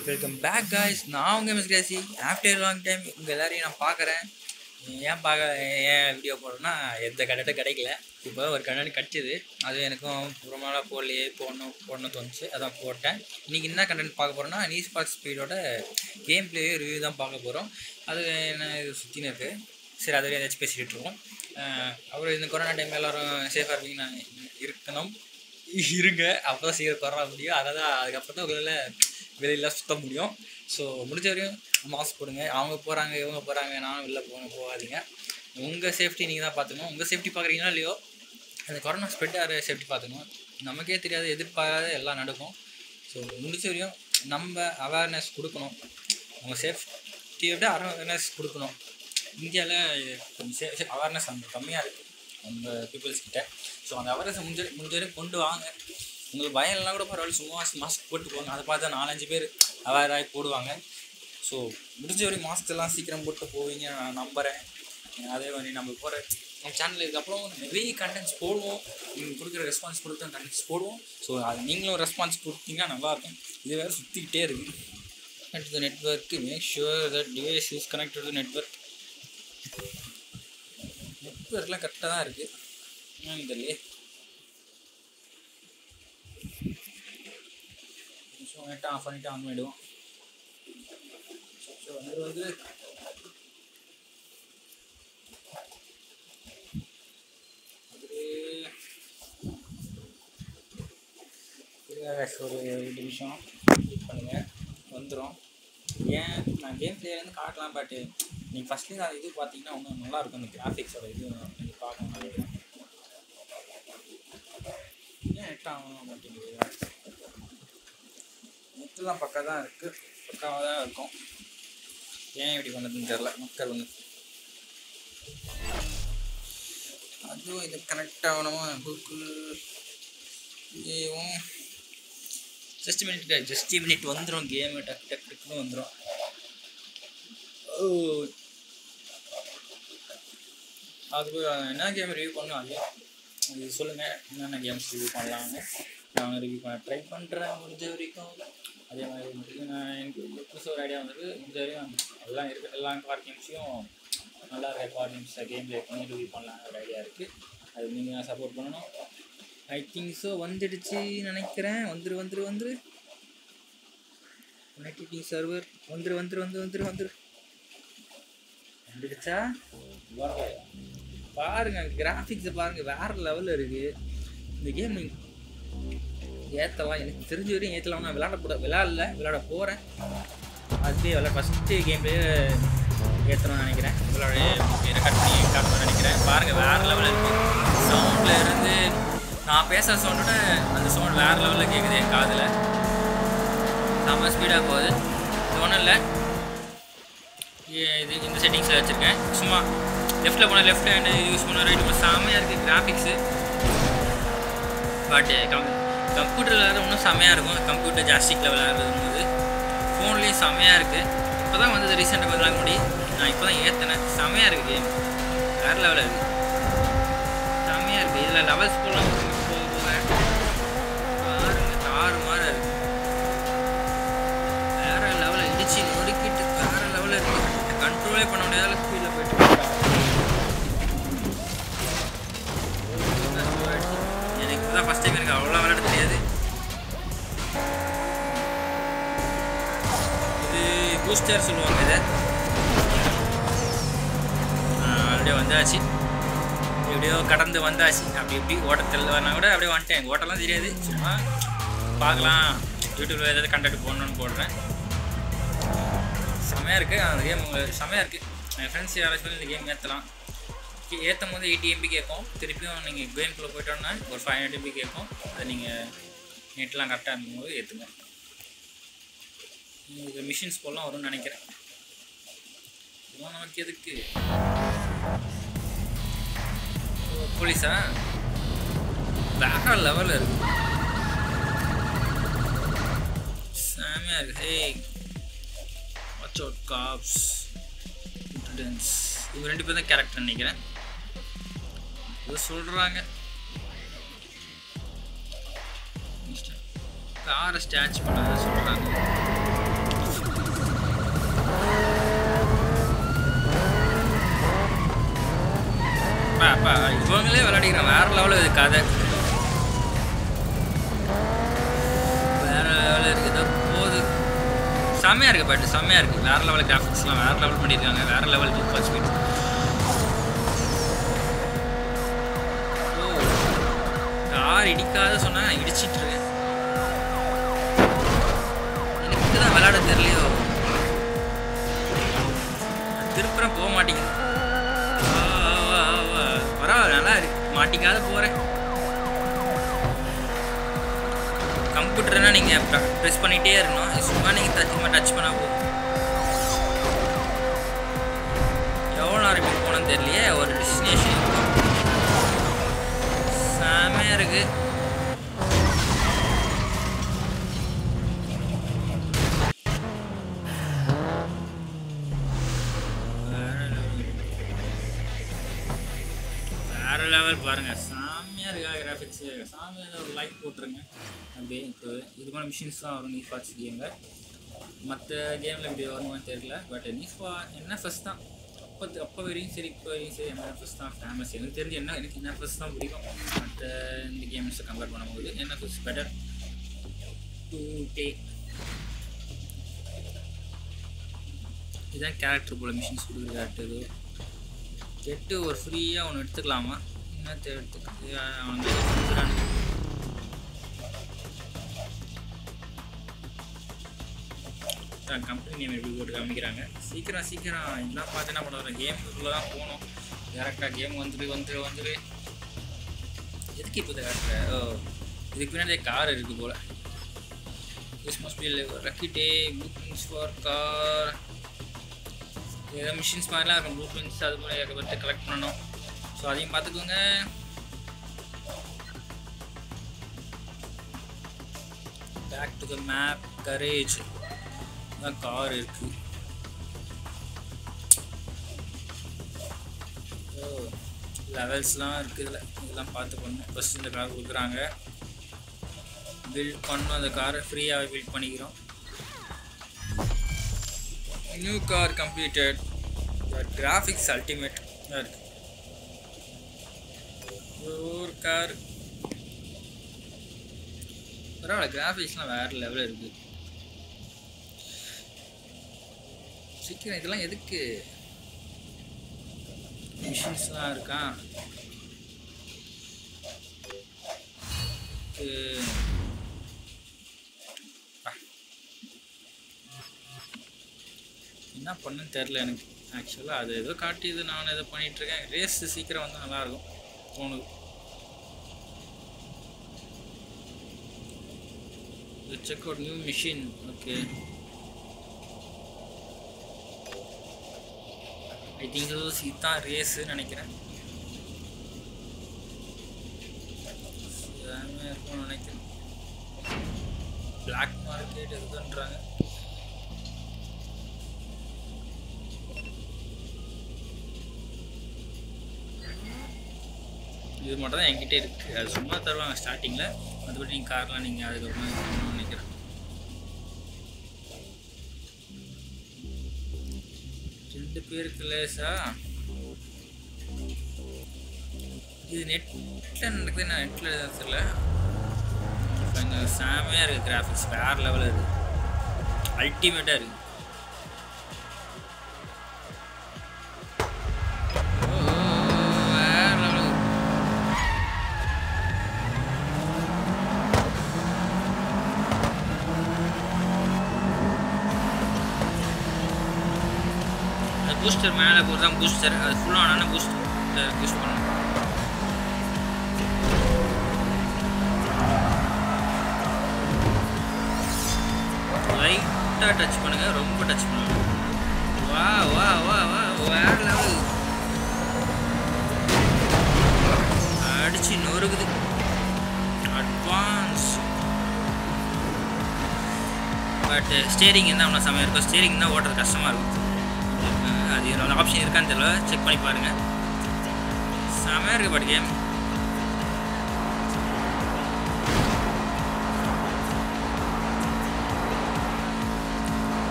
Welcome back guys நான் உங்கள் miss crazy after long time உங்கள் எல்லாரையும் நான் பார்க்குறேன் ஏன் பார்க்க ஏன் வீடியோ போடுறேன்னா எந்த கண்டென்ட்டும் கிடைக்கல இப்போ ஒரு கண்டென்ட் கிடச்சிது அது எனக்கும் ரொம்ப நாளாக போடலையே போடணும் போடணும் தோணுச்சு அதான் போட்டேன் இன்றைக்கி என்ன கண்டென்ட் பார்க்க போகிறோன்னா நீ ஸ்பாட் ஸ்பீடோட கேம் பிளே ரிவ்யூ தான் பார்க்க போகிறோம் அது என்ன இது சுற்றினு இருக்குது சரி அதுவே ஏதாச்சும் பேசிகிட்டு இருக்கோம் அப்புறம் இந்த கொரோனா டைம் எல்லோரும் சேஃபாக இருப்பீங்க நான் இருக்கணும் இருங்க அப்போ தான் சீக்கிரம் கொரோனா முடியும் அதை தான் அதுக்கப்புறம் தான் உங்களால் வெளியில் சுத்த முடியும் ஸோ முடிஞ்ச வரையும் மாஸ்க் போடுங்க அவங்க போகிறாங்க இவங்க போகிறாங்க நானும் வெளில போகணும் போகாதீங்க உங்கள் சேஃப்டி நீங்கள் தான் பார்த்துக்கணும் உங்கள் சேஃப்டி பார்க்குறீங்களா இல்லையோ அந்த கொரோனா ஸ்ப்ரெட் ஆகிற சேஃப்டி பார்த்துக்கணும் நமக்கே தெரியாது எதிர்பாராத எல்லாம் நடக்கும் ஸோ முடிஞ்ச வரையும் நம்ம அவேர்னஸ் கொடுக்கணும் அவங்க சேஃப்டியை விட அவேர்னஸ் கொடுக்கணும் இந்தியாவில் கொஞ்சம் சே அவேர்னஸ் அந்த கம்மியாக இருக்குது நம்ம பீப்புள்ஸ் கிட்ட ஸோ அந்த அவேர்னஸ் முடிஞ்ச முடிஞ்ச வரையும் கொண்டு வாங்க உங்களுக்கு பயம் இல்லைனா கூட பரவாயில்ல சும்மா மாஸ்க் போட்டு போங்க அதை பார்த்தா நாலஞ்சு பேர் அவேர் ஆகி போடுவாங்க ஸோ முடிஞ்ச வரையும் மாஸ்க் எல்லாம் சீக்கிரம் போட்டு போவீங்க நான் நம்புகிறேன் அதே மாதிரி நம்ம போகிற நம்ம சேனல் இதுக்கப்புறம் நிறைய கண்டென்ட்ஸ் போடுவோம் நீங்கள் கொடுக்குற ரெஸ்பான்ஸ் கொடுத்து அந்த கண்டென்ட்ஸ் போடுவோம் ஸோ அது நீங்களும் ரெஸ்பான்ஸ் கொடுத்தீங்கன்னா நல்லாயிருக்கும் இது வேறு சுற்றிக்கிட்டே இருக்குது connect the network make sure that device is connected to network நெட்ஒர்க்லாம் கரெக்டாக தான் இருக்குது என்னன்னு தெரியல நிமிஷம் நெட்டை ஆஃப் பண்ணிவிட்டு ஆன் பண்ணிவிடுவோம் ஸோ வந்து வந்து ஒரு ரெண்டு நிமிஷம் வெயிட் பண்ணுங்கள் வந்துடும் ஏன் நான் கேம் பிளேயர்லேருந்து காட்டலாம் பட் நீங்கள் ஃபஸ்ட்லேயே அது இது பார்த்தீங்கன்னா இன்னும் நல்லாயிருக்கும் அந்த கிராஃபிக்ஸோட இது நீங்கள் பார்க்கணும் நினைக்கிறேன் ஏன் நெட் ஆக மாட்டேங்குது நெட்டெல்லாம் பக்கா தான் இருக்குது பக்காவாக தான் இருக்கும் ஏன் இப்படி பண்ணதுன்னு தெரில மக்கள் வந்து அதுவும் இது கனெக்ட் ஆகணுமா கூகுள் ஏவும் ஜஸ்ட் மினிட் ஜஸ்ட் மினிட் வந்துடும் கேமு டக் டக் டக்குன்னு வந்துடும் ஓ அது என்ன கேம் ரிவ்யூ பண்ணும் அது அது சொல்லுங்கள் என்னென்ன கேம்ஸ் ரிவ்யூ பண்ணலாம்னு நான் ரிவ்யூ பண்ண ட்ரை பண்ணுறேன் முடிஞ்ச வரைக்கும் அதே மாதிரி முடிஞ்சு நான் எனக்கு புதுசாக ஒரு ஐடியா வந்தது முடிஞ்ச வரையும் எல்லாம் இருக்குது எல்லா கார்ட் கேம்ஸையும் நல்லா இருக்க கார்ட் கேம்ஸை கேம் ப்ளே பண்ணி ரிவ்யூ பண்ணலாம் ஒரு ஐடியா இருக்குது அது நீங்கள் சப்போர்ட் பண்ணணும் ஐ திங்க் ஸோ வந்துடுச்சு நினைக்கிறேன் வந்துரு வந்துரு வந்துரு கனெக்டிவிட்டி சர்வர் வந்துரு வந்துரு வந்துரு வந்துரு வந்துரு வந்துடுச்சா பாருங்க கிராஃபிக்ஸை பாருங்க வேற லெவலில் இருக்கு இந்த கேம் ஏற்றலாம் எனக்கு தெரிஞ்ச வரையும் ஏற்றலாம் நான் விளாட விளாடல விளாட போகிறேன் அதுவே விளாட ஃபஸ்ட்டு கேம்லேயே ஏற்றணும்னு நினைக்கிறேன் உங்களோட ரெக்கார்ட் பண்ணி காட்டணும்னு நினைக்கிறேன் பாருங்கள் வேறு லெவலில் இருக்குது சவுண்டில் இருந்து நான் பேசுகிற சவுண்டோட அந்த சவுண்ட் வேறு லெவலில் கேட்குது என் காதில் செம்ம ஸ்பீடாக போகுது இது ஒன்றும் இல்லை இது இந்த செட்டிங்ஸில் வச்சுருக்கேன் சும்மா லெஃப்ட்டில் போனால் லெஃப்ட் ஹேண்டு யூஸ் பண்ண ரைட் பண்ண செம்மையாக இருக்குது கிராஃபிக்ஸு பட் கம் கம்ப்யூட்டரில் விளையாட இன்னும் செம்மையாக இருக்கும் கம்ப்யூட்டர் ஜாஸ்டிக்கில் விளையாடுறது போது ஃபோன்லேயும் செம்மையாக இருக்குது இப்போ தான் வந்தது ரீசெண்டாக கொஞ்ச நாள் முடி நான் இப்போ தான் ஏற்றினேன் செம்மையாக இருக்குது கேம் வேறு லெவலில் இருக்குது செம்மையாக இருக்குது இதில் லெவல்ஸ் போகலாம் போக போக பாருங்க தாறு மாதிரி இருக்குது வேறு லெவலில் இடிச்சு நொறுக்கிட்டு வேறு லெவலில் இருக்குது கண்ட்ரோலே பண்ண முடியாத ஸ்பீடில் போயிட்டு எனக்கு தான் ஃபஸ்ட் டைம் எனக்கு அவ்வளோ விளையாட தெரியாது இது பூஸ்டர் சொல்லுவாங்க இதை அப்படியே வந்தாச்சு எப்படியோ கடந்து வந்தாச்சு அப்படி எப்படி ஓட்டத்தில் வரனா கூட அப்படியே வந்துட்டேன் ஓட்டெல்லாம் தெரியாது சும்மா பார்க்கலாம் யூடியூப்பில் ஏதாவது கண்டக்ட் போடணும்னு போடுறேன் செமையாக இருக்குது அந்த கேம் செமையாக இருக்குது என் ஃப்ரெண்ட்ஸ் யாராச்சும் இந்த கேம் ஏற்றலாம் ஏற்றும் போது எயிட்டி எம்பி கேட்கும் திருப்பியும் நீங்கள் கேம்குள்ளே போயிட்டோன்னா ஒரு ஃபைவ் ஹண்ட்ரட் எம்பி கேட்கும் அதை நீங்கள் நெட்லாம் கரெக்டாக இருக்கும்போது ஏற்றுங்க இது மிஷின்ஸ் போலாம் வரும்னு நினைக்கிறேன் இதெல்லாம் நமக்கு எதுக்கு போலீஸா வேற லெவலில் இருக்கு செமையாக இருக்கு hey watch out cops intelligence இவங்க ரெண்டு பேர் தான் கேரக்டர் நினைக்கிறேன் இது சொல்கிறாங்க காரை ஸ்டாச் பண்ண சொல்கிறாங்க மாட்டேங்கிறேன் வேற லெவலில் இது கதை வேற லெவலில் இருக்குது போகுது செம்மையாக இருக்குது பட் செம்மையாக இருக்குது வேற லெவல் கிராஃபிக்ஸ்லாம் வேற லெவல் பண்ணியிருக்காங்க வேற லெவல் சூப்பர் ஸ்பீட் ஓ கார் இடிக்காத சொன்னா இடிச்சிட்டு இருக்கேன் எனக்கு தான் விளையாட தெரியலையோ திருப்புறம் போக மாட்டேங்குது வா, வா, வா. பரவாயில்ல நல்லா இருக்கு மாட்டிக்காத போகிறேன் கம்ப்யூட்டர்னா நீங்கள் ப்ரெஸ் பண்ணிகிட்டே இருக்கணும் இது சும்மா நீங்கள் டச் டச் பண்ணால் போதும் எவ்வளோ நேரம் இப்படி போனோன்னு தெரியலையே ஒரு டெஸ்டினேஷன் செமையாக இருக்குது வேற லெவல் பாருங்க சாமியாக இருக்கா கிராஃபிக்ஸ் சாமியாக ஒரு லைக் போட்டுருங்க அப்படியே இப்போ இது மாதிரி மிஷின்ஸ் தான் வரும் நீஃபாட்ஸ் கேமில் மற்ற கேமில் இப்படி வருமான்னு தெரியல பட் நீஃபா என்எஃப்எஸ் தான் அப்போ அப்போ வரையும் சரி இப்போ வரையும் சரி என்எஃப்எஸ் தான் ஃபேமஸ் எனக்கு தெரிஞ்சு என்ன எனக்கு என்எஃப்எஸ் தான் பிடிக்கும் மற்ற இந்த கேம்ஸை கம்பேர் பண்ணும்போது என்எஃப்எஸ் பெட்டர் டு டே இதுதான் கேரக்டர் போல் மிஷின்ஸ் கொடுக்குற கேரக்டர் கெட்டு ஒரு ஃப்ரீயாக ஒன்று எடுத்துக்கலாமா என்னத்தை எடுத்துக்க அவங்க கொடுக்குறாங்க கம்பெனி நேம் எப்படி போட்டு காமிக்கிறாங்க சீக்கிரம் சீக்கிரம் இதெல்லாம் பார்த்து என்ன பண்ணுறோம் கேமுக்குள்ளே தான் போகணும் டேரெக்டாக கேம் வந்துரு வந்துரு வந்துரு எதுக்கு இப்போ இதை காட்டுற ஓ இதுக்கு பின்னாடி கார் இருக்குது போல் this must be lucky day bookings for car ஏதோ மிஷின்ஸ் மாதிரிலாம் இருக்கும் ப்ளூ பிரிண்ட்ஸ் அது மாதிரி ஏகப்பட்டு கலெக்ட் பண்ணணும் ஸோ அதையும் பார்த்துக்கோங்க back to the map garage தான் கார் இருக்கு ஓ லெவல்ஸ்லாம் இருக்குது இதில் இதெல்லாம் பார்த்து பண்ணணும் ஃபஸ்ட் இந்த கார் கொடுக்குறாங்க பில்ட் பண்ணோம் அந்த காரை ஃப்ரீயாகவே பில்ட் பண்ணிக்கிறோம் new car completed graphics ultimate இருக்கு ஒரு கார் பரவாயில்ல கிராஃபிக்ஸ்லாம் வேறு லெவலில் இருக்குது சீக்கிரம் இதெல்லாம் எதுக்கு மிஷின்ஸ்லாம் இருக்கா இது- பா. என்ன பண்ணுன்னு தெரில எனக்கு ஆக்சுவலாக அது ஏதோ காட்டியது நான் எதோ பண்ணிகிட்ருக்கேன் ரேஸ் சீக்கிரம் வந்து நல்லாயிருக்கும் தோணுது check out new machine okay I think இதுதான் ரேஸுன்னு நினைக்கிறேன் செமையா இருக்கும்னு நினைக்கிறேன் பிளாக் மார்க்கெட் இருக்குன்றாங்க இது மட்டும் தான் என்கிட்ட இருக்குது அது சும்மா தருவாங்க ஸ்டார்டிங்கில் மற்றபடி நீங்கள் கார்லாம் நீங்கள் அதுக்கப்புறம் இது பண்ணணும்னு நினைக்கிறேன் ரெண்டு பேருக்கு லேசா இது நெட்டில் நடக்குது நான் நெட்டில் தெரியல கொஞ்சம் செமையாக இருக்குது கிராஃபிக்ஸ் வேறு லெவலில் இருக்குது அல்டிமேட்டாக இருக்குது வேற level இருக்கு. அது பூஸ்டர் மேலே போகிறது தான் பூஸ்டர் அது ஃபுல்லாக ஆனால் பூஸ்டர் யூஸ் பண்ணணும் லைட்டாக டச் பண்ணுங்க ரொம்ப டச் பண்ணுங்க வா வா வா வா வேற லெவல் அடிச்சு நொறுக்குது அட்வான்ஸ் பட் ஸ்டேரிங் இருந்தால் ஒன்றும் செம்மையாக இருக்கும் ஸ்டேரிங் தான் ஓட்டுறது கஷ்டமாக இருக்கும் அஹ் அது என்னோட ஆப்ஷன் இருக்கான்னு தெரியல செக் பண்ணி பாருங்கள் செம்மையாக இருக்குது பட் கேம்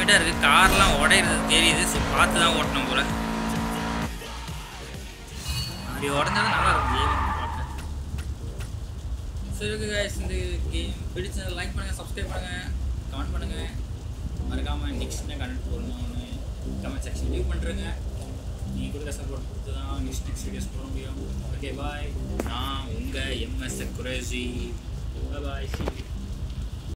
அல்டிமேட்டாக இருக்குது கார்லாம் உடையிறது தெரியுது ஸோ பார்த்து தான் ஓட்டணும் போல அப்படி உடஞ்சாலும் நல்லா இருக்கும் கேம் பார்க்க சரி ஓகே guys இந்த கேம் பிடிச்சதை லைக் பண்ணுங்கள் சப்ஸ்கிரைப் பண்ணுங்கள் கமெண்ட் பண்ணுங்கள் மறக்காமல் நெக்ஸ்ட் என்ன கமெண்ட் போடணும்னு கமெண்ட் செக்ஷன் லீவ் பண்ணுறேங்க நீங்கள் கொடுக்க சப்போர்ட் கொடுத்து தான் நெக்ஸ்ட் நெக்ஸ்ட் வீடியோஸ் போட முடியும் ஓகே பாய் நான் உங்கள் எம்எஸ் குரேசி பாய்